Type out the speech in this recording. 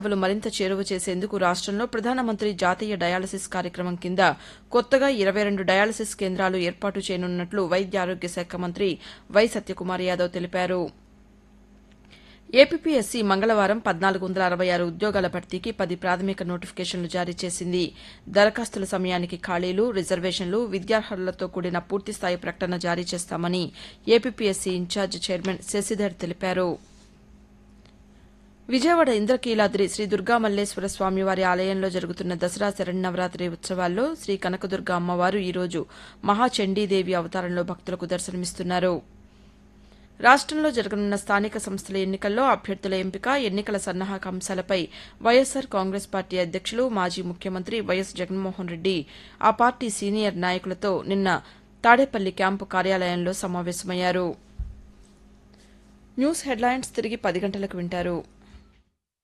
సేవలు మరింత చేరువ చేసేందుకు రాష్టంలో ప్రధానమంత్రి జాతీయ డయాలసిస్ కార్యక్రమం కింద కొత్తగా ఇరవై రెండు డయాలసిస్ కేంద్రాలు ఏర్పాటు చేయనున్నట్లు వైద్య ఆరోగ్య శాఖ మంత్రి వై సత్యకుమార్ యాదవ్ తెలిపారు ఏపీపీఎస్సీ మంగళవారం పద్నాలుగు వందల అరవై ఆరు ఉద్యోగాల భర్తీకి పది ప్రాథమిక నోటిఫికేషన్లు జారీ చేసింది దరఖాస్తుల సమయానికి ఖాళీలు రిజర్వేషన్లు విద్యార్హతలతో కూడిన పూర్తిస్థాయి ప్రకటన జారీ చేస్తామని ఏపీపీఎస్సీ ఇన్ఛార్జ్ చైర్మన్ శశిధర్ తెలిపారు విజయవాడ ఇంద్రకీలాద్రి శ్రీ దుర్గామల్లేశ్వర స్వామివారి ఆలయంలో జరుగుతున్న దసరా శరన్నవరాత్రి ఉత్సవాల్లో శ్రీ కనకదుర్గ అమ్మవారు ఈరోజు మహాచండీదేవి అవతారంలో భక్తులకు దర్శనమిస్తున్నారు రాష్టంలో జరగనున్న స్థానిక సంస్థల ఎన్నికల్లో అభ్యర్థుల ఎంపిక ఎన్నికల సన్నాహక అంశాలపై వైఎస్సార్ కాంగ్రెస్ పార్టీ అధ్యక్షులు మాజీ ముఖ్యమంత్రి వైఎస్ జగన్మోహన్ రెడ్డి ఆ పార్టీ సీనియర్ నాయకులతో నిన్న తాడేపల్లి క్యాంపు కార్యాలయంలో సమావేశమయ్యారు న్యూస్ హెడ్లైన్స్ తిరిగి పది గంటలకు వింటారు